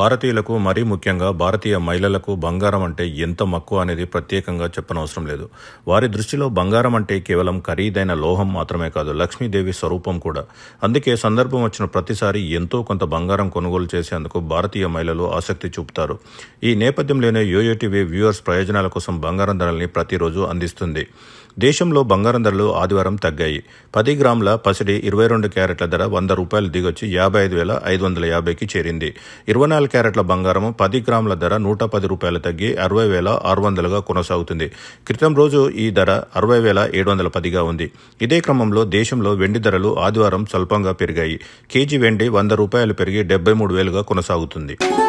భారతీయులకు మరీ ముఖ్యంగా భారతీయ మహిళలకు బంగారం అంటే ఎంత మక్కువ అనేది ప్రత్యేకంగా చెప్పనవసరం లేదు వారి దృష్టిలో బంగారం అంటే కేవలం ఖరీదైన లోహం మాత్రమే కాదు లక్ష్మీదేవి స్వరూపం కూడా అందుకే సందర్భం వచ్చిన ప్రతిసారి ఎంతో కొంత బంగారం కొనుగోలు చేసేందుకు భారతీయ మహిళలు ఆసక్తి చూపుతారు ఈ నేపథ్యంలోనే యోయోటీవీ వ్యూవర్స్ ప్రయోజనాల కోసం బంగారం ధరల్ని ప్రతిరోజు అందిస్తుంది దేశంలో బంగారం ధరలు ఆదివారం తగ్గాయి పది గ్రాముల పసిడి ఇరవై రెండు క్యారెట్ల ధర వంద రూపాయలు దిగొచ్చి యాభై ఐదు వేల ఐదు వందల యాభైకి చేరింది ఇరవై నాలుగు క్యారెట్ల బంగారం పది గ్రాముల ధర నూట పది రూపాయలు తగ్గి అరవై వేల ఆరు వందలుగా కొనసాగుతుంది క్రితం రోజు ఈ ధర అరవై వేల ఏడు వందల పదిగా ఉంది ఇదే క్రమంలో దేశంలో వెండి ధరలు ఆదివారం స్వల్పంగా పెరిగాయి కేజీ వెండి వంద రూపాయలు పెరిగి డెబ్బై మూడు వేలుగా కొనసాగుతుంది